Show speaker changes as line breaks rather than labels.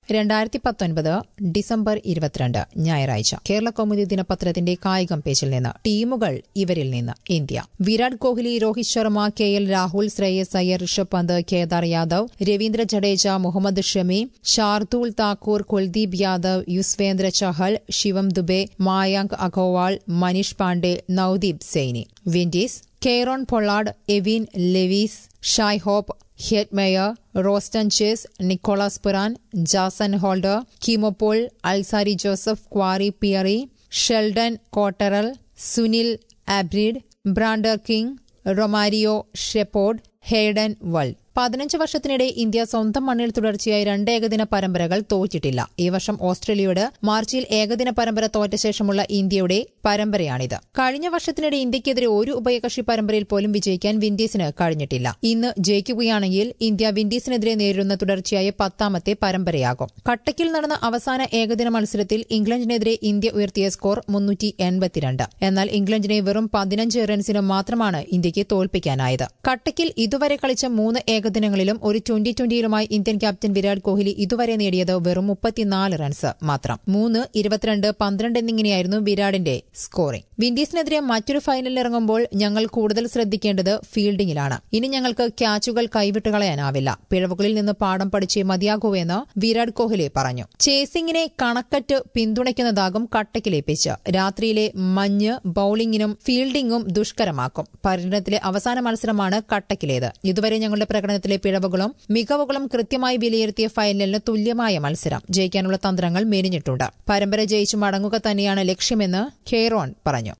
രണ്ടായിരത്തി പത്തൊൻപത് ഡിസംബർ ഇരുപത്തിരണ്ട് ഞായറാഴ്ച കേരള കൗമുദി ദിനപത്രത്തിന്റെ കായികം പേജിൽ നിന്ന് ടീമുകൾ ഇവരിൽ നിന്ന് India Virat Kohli Rohit Sharma K L Rahul Shreyas Iyer Rishabh Pant Kedar Jadhav Ravindra Jadeja Mohammed Shami Shardul Thakur Kuldeep Yadav Yuzvendra Chahal Shivam Dube Mayank Agarwal Manish Pandey Navdeep Saini Windies Kieron Pollard Evin Lewis Shai Hope Hetmyer Roston Chase Nicholas Pooran Jason Holder Keemo Paul Alzarri Joseph Khary Pierre Sheldon Cottrell Sunil Ambris Brandon King Romario Shepherd Hayden Walsh പതിനഞ്ച് വർഷത്തിനിടെ India സ്വന്തം മണ്ണിൽ തുടർച്ചയായി രണ്ട് ഏകദിന പരമ്പരകൾ തോറ്റിട്ടില്ല ഈ വർഷം ഓസ്ട്രേലിയയോട് മാർച്ചിൽ ഏകദിന പരമ്പര തോറ്റ ശേഷമുള്ള ഇന്ത്യയുടെ പരമ്പരയാണിത് കഴിഞ്ഞ വർഷത്തിനിടെ ഇന്ത്യക്കെതിരെ ഒരു ഉഭയകക്ഷി പരമ്പരയിൽ പോലും വിജയിക്കാൻ വിൻഡീസിന് കഴിഞ്ഞിട്ടില്ല ഇന്ന് ജയിക്കുകയാണെങ്കിൽ ഇന്ത്യ വിൻഡീസിനെതിരെ നേരിടുന്ന തുടർച്ചയായ പത്താമത്തെ പരമ്പരയാകും കട്ടക്കിൽ നടന്ന അവസാന ഏകദിന മത്സരത്തിൽ ഇംഗ്ലണ്ടിനെതിരെ ഇന്ത്യ ഉയർത്തിയ സ്കോർ മുന്നൂറ്റി എൺപത്തിരണ്ട് എന്നാൽ ഇംഗ്ലണ്ടിനെ വെറും പതിനഞ്ച് റൺസിന് മാത്രമാണ് ഇന്ത്യക്ക് തോൽപ്പിക്കാനായത് കട്ടക്കിൽ ഇതുവരെ കളിച്ച മൂന്ന് ഏകദിനങ്ങളിലും ഒരു ട്വന്റി ട്വന്റിയിലുമായി ഇന്ത്യൻ ക്യാപ്റ്റൻ വിരാട് കോഹ്ലി ഇതുവരെ നേടിയത് വെറും മുപ്പത്തിനാല് റൺസ് മാത്രം മൂന്ന് ഇരുപത്തിരണ്ട് പന്ത്രണ്ട് എന്നിങ്ങനെയായിരുന്നു വിരാടിന്റെ സ്കോറിംഗ് വിൻഡീസിനെതിരെ മറ്റൊരു ഫൈനലിൽ ഇറങ്ങുമ്പോൾ ഞങ്ങൾ കൂടുതൽ ശ്രദ്ധിക്കേണ്ടത് ഫീൽഡിംഗിലാണ് ഇനി ഞങ്ങൾക്ക് ക്യാച്ചുകൾ കൈവിട്ട് കളയാനാവില്ല പിഴവുകളിൽ നിന്ന് പാഠം പഠിച്ചേ മതിയാകൂ എന്ന് വിരാട് കോഹ്ലി പറഞ്ഞു ചേസിംഗിനെ കണക്കറ്റ് പിന്തുണയ്ക്കുന്നതാകും കട്ടക്കിലെ പിച്ച് രാത്രിയിലെ മഞ്ഞ് ബൌളിംഗിനും ഫീൽഡിംഗും ദുഷ്കരമാക്കും പര്യടനത്തിലെ അവസാന മത്സരമാണ് കട്ടക്കിലേത് ഇതുവരെ ഞങ്ങളുടെ പ്രകടനത്തിലെ പിഴവുകളും മികവുകളും കൃത്യമായി വിലയിരുത്തിയ ഫൈനലിന് തുല്യമായ മത്സരം ജയിക്കാനുള്ള തന്ത്രങ്ങൾ മെലിഞ്ഞിട്ടുണ്ട് പരമ്പര ജയിച്ചു മടങ്ങുക തന്നെയാണ് ലക്ഷ്യമെന്ന് ഖെയ്റോൺ പറഞ്ഞു